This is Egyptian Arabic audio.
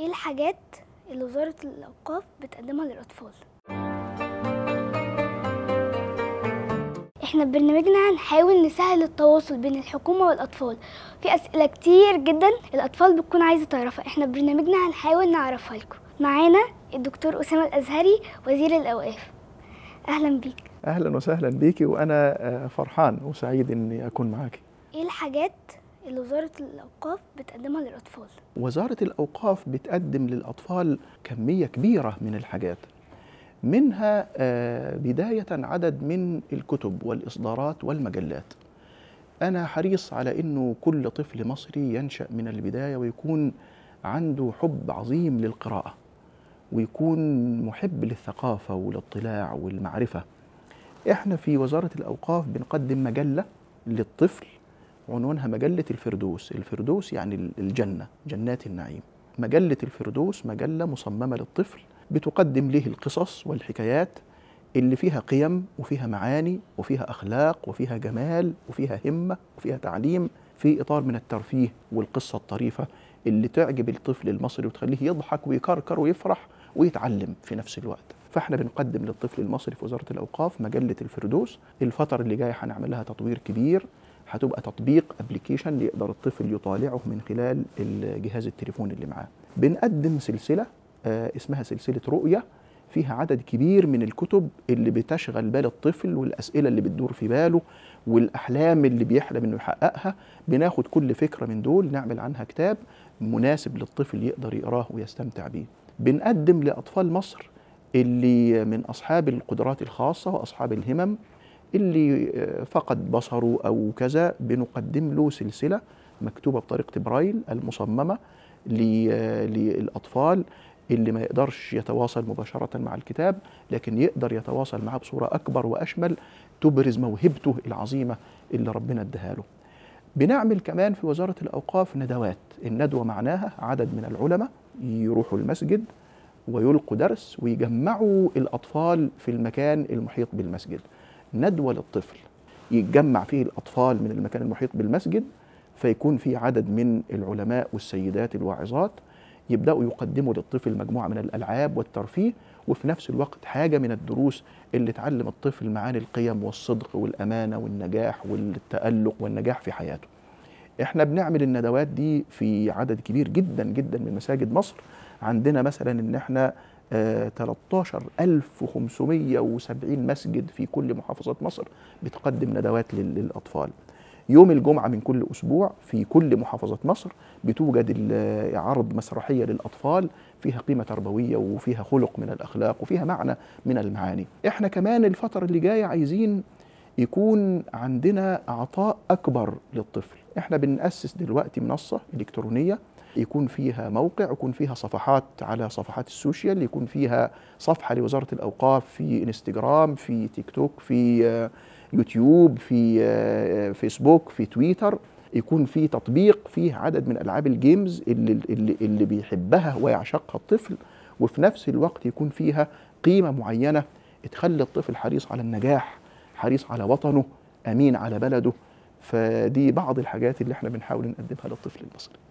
ايه الحاجات اللي وزارة الأوقاف بتقدمها للأطفال؟ احنا ببرنامجنا هنحاول نسهل التواصل بين الحكومة والأطفال في أسئلة كتير جدا الأطفال بتكون عايزة تعرفها احنا ببرنامجنا هنحاول نعرفها لكم معانا الدكتور أسامة الأزهري وزير الأوقاف أهلا بيك اهلا وسهلا بيكي وانا آه، فرحان وسعيد اني اكون معاكي ايه الحاجات اللي وزارة الأوقاف بتقدمها للأطفال؟ وزاره الاوقاف بتقدم للاطفال كميه كبيره من الحاجات منها آه، بدايه عدد من الكتب والاصدارات والمجلات انا حريص على انه كل طفل مصري ينشا من البدايه ويكون عنده حب عظيم للقراءه ويكون محب للثقافه والاطلاع والمعرفه احنا في وزاره الاوقاف بنقدم مجله للطفل عنوانها مجله الفردوس الفردوس يعني الجنه جنات النعيم مجله الفردوس مجله مصممه للطفل بتقدم له القصص والحكايات اللي فيها قيم وفيها معاني وفيها اخلاق وفيها جمال وفيها همه وفيها تعليم في اطار من الترفيه والقصه الطريفه اللي تعجب الطفل المصري وتخليه يضحك ويكركر ويفرح ويتعلم في نفس الوقت فاحنا بنقدم للطفل المصري في وزاره الاوقاف مجله الفردوس الفتره اللي جايه هنعمل لها تطوير كبير هتبقى تطبيق ابلكيشن يقدر الطفل يطالعه من خلال الجهاز التليفون اللي معاه بنقدم سلسله آه، اسمها سلسله رؤيه فيها عدد كبير من الكتب اللي بتشغل بال الطفل والاسئله اللي بتدور في باله والاحلام اللي بيحلم انه يحققها بناخد كل فكره من دول نعمل عنها كتاب مناسب للطفل يقدر يقراه ويستمتع بيه بنقدم لاطفال مصر اللي من اصحاب القدرات الخاصه واصحاب الهمم اللي آه، فقد بصره او كذا بنقدم له سلسله مكتوبه بطريقه برايل المصممه ل- آه، للاطفال اللي ما يقدرش يتواصل مباشره مع الكتاب لكن يقدر يتواصل معاه بصوره اكبر واشمل تبرز موهبته العظيمه اللي ربنا اداها له. بنعمل كمان في وزاره الاوقاف ندوات، الندوه معناها عدد من العلماء يروحوا المسجد ويلقوا درس ويجمعوا الاطفال في المكان المحيط بالمسجد. ندوه للطفل يتجمع فيه الاطفال من المكان المحيط بالمسجد فيكون في عدد من العلماء والسيدات الواعظات يبداوا يقدموا للطفل مجموعه من الالعاب والترفيه وفي نفس الوقت حاجه من الدروس اللي تعلم الطفل معاني القيم والصدق والامانه والنجاح والتالق والنجاح في حياته. احنا بنعمل الندوات دي في عدد كبير جدا جدا من مساجد مصر عندنا مثلا ان احنا آه، 13570 مسجد في كل محافظات مصر بتقدم ندوات لل- للاطفال يوم الجمعة من كل أسبوع في كل محافظات مصر بتوجد ال- عرض مسرحية للأطفال فيها قيمة تربوية وفيها خلق من الأخلاق وفيها معنى من المعاني إحنا كمان الفترة اللي جاية عايزين يكون عندنا عطاء أكبر للطفل إحنا بنأسس دلوقتي منصة إلكترونية يكون فيها موقع يكون فيها صفحات على صفحات السوشيال يكون فيها صفحة لوزارة الأوقاف في انستجرام في تيك توك في آه، يوتيوب في آه، فيسبوك في تويتر يكون في تطبيق فيه عدد من العاب الجيمز اللي اللي, اللي بيحبها ويعشقها الطفل وفي نفس الوقت يكون فيها قيمه معينه تخلي الطفل حريص على النجاح حريص على وطنه امين على بلده فدي بعض الحاجات اللي احنا بنحاول نقدمها للطفل المصري